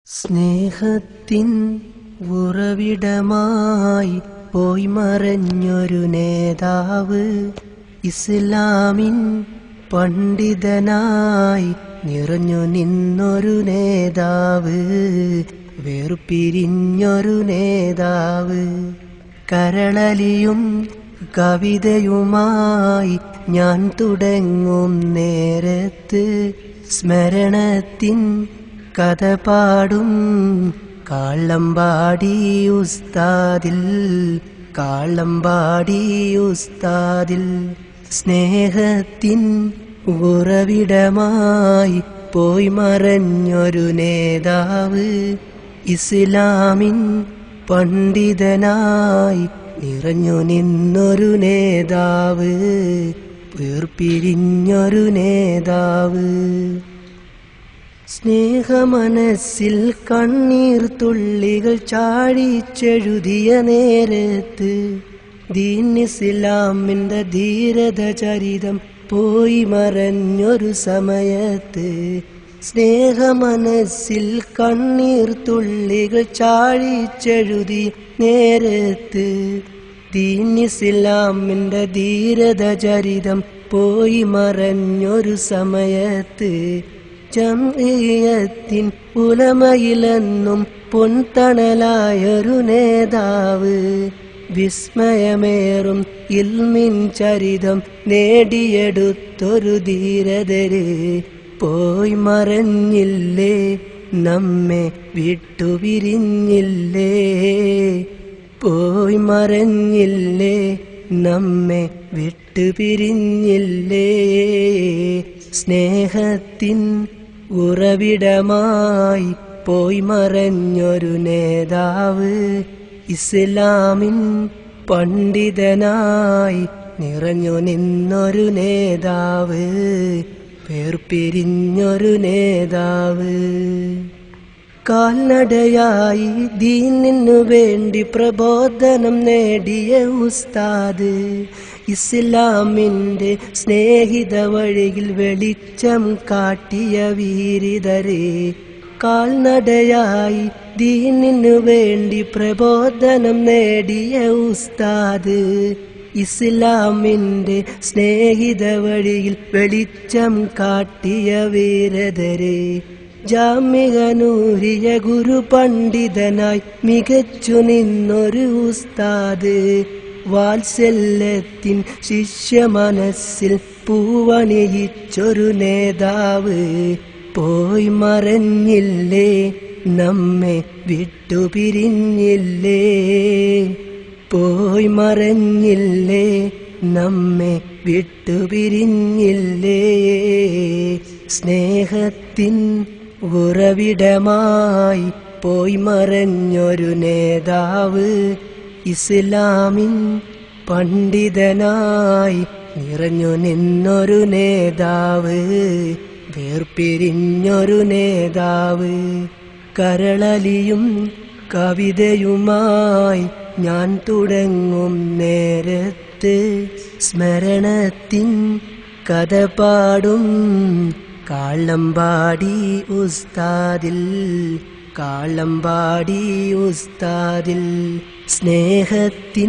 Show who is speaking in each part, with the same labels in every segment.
Speaker 1: സ്നേഹത്തിൻ ഉറവിടമായി പോയി മറഞ്ഞൊരു നേതാവ് ഇസ്ലാമിൻ പണ്ഡിതനായി നിറഞ്ഞു നിന്നൊരു നേതാവ് വേർപിരിഞ്ഞൊരു നേതാവ് കരളലിയും കവിതയുമായി ഞാൻ തുടങ്ങും നേരത്ത് സ്മരണത്തിൻ കഥ പാടും കാളമ്പാടി ഉസ്താദിൽ കാളമ്പാടി ഉസ്താദിൽ സ്നേഹത്തിൻ ഉറവിടമായി പോയി മറഞ്ഞൊരു നേതാവ് ഇസ്ലാമിൻ പണ്ഡിതനായി നിറഞ്ഞു നിന്നൊരു നേതാവ് വേർപിരിഞ്ഞൊരു നേതാവ് സ്നേഹമനസ്സിൽ കണ്ണീർ തുള്ളികൾ ചാടിച്ചെഴുതിയ നേരത്ത് ദീൻ ഇസ്ലാമിന്റെ ധീരത ചരിതം പോയി മറഞ്ഞൊരു സമയത്ത് സ്നേഹമനസ്സിൽ കണ്ണീർ തുള്ളികൾ ചാടിച്ചെഴുതി നേരത്ത് ദീൻ ഇസ്ലാമിന്റെ ധീരത ചരിതം പോയി മറഞ്ഞൊരു സമയത്ത് ജംഇയ്യത്തിൻ ഉലമയിലെന്നും പൊൻതണലായൊരു നേതാവ് വിസ്മയമേറും ഇൽമിൻ ചരിതം നേടിയെടുത്തൊരു ധീരതര് പോയി മറഞ്ഞില്ലേ നമ്മെ വിട്ടുപിരിഞ്ഞില്ലേ പോയി മറഞ്ഞില്ലേ നമ്മെ വിട്ടുപിരിഞ്ഞില്ലേ സ്നേഹത്തിൻ ഉറവിടമായി പോയി മറഞ്ഞൊരു നേതാവ് ഇസ്ലാമിൻ പണ്ഡിതനായി നിറഞ്ഞു നിന്നൊരു നേതാവ് വേർപിരിഞ്ഞൊരു നേതാവ് കാൽനടയായി ദീനിനു വേണ്ടി പ്രബോധനം നേടിയ ഉസ്താദ് ഇസ്ലാമിൻ്റെ സ്നേഹിത വഴിയിൽ വെളിച്ചം കാട്ടിയ വീരിതരെ കാൽനടയായി ദീനിനു വേണ്ടി പ്രബോധനം നേടിയ ഉസ്താദ് ഇസ്ലാമിൻ്റെ സ്നേഹിത വഴിയിൽ വെളിച്ചം കാട്ടിയ വീരതരെ ജാമ്യനൂരിയ ഗുരു പണ്ഡിതനായി മികച്ചു നിന്നൊരു ഉസ്താദ് വാത്സല്യത്തിൻ ശിഷ്യ മനസ്സിൽ പൂവണിയിച്ചൊരു നേതാവ് പോയി മറഞ്ഞില്ലേ നമ്മെ വിട്ടുപിരിഞ്ഞില്ലേ പോയി മറഞ്ഞില്ലേ നമ്മെ വിട്ടുപിരിഞ്ഞില്ലേ സ്നേഹത്തിൻ ഉറവിടമായി പോയി മറഞ്ഞൊരു നേതാവ് ഇസ്ലാമിൻ പണ്ഡിതനായി നിറഞ്ഞു നിന്നൊരു നേതാവ് വേർപിരിഞ്ഞൊരു നേതാവ് കരളലിയും കവിതയുമായി ഞാൻ തുടങ്ങും നേരത്ത് സ്മരണത്തിൻ കഥ പാടും കാളമ്പാടി ഉസ്താദിൽ കാളമ്പാടി ഉസ്താദിൽ സ്നേഹത്തിൻ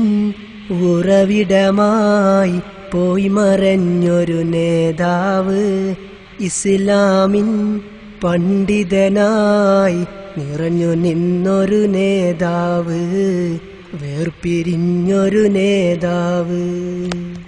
Speaker 1: ഉറവിടമായി പോയി മറഞ്ഞൊരു നേതാവ് ഇസ്ലാമിൻ പണ്ഡിതനായി നിറഞ്ഞു നിന്നൊരു നേതാവ് വേർപിരിഞ്ഞൊരു നേതാവ്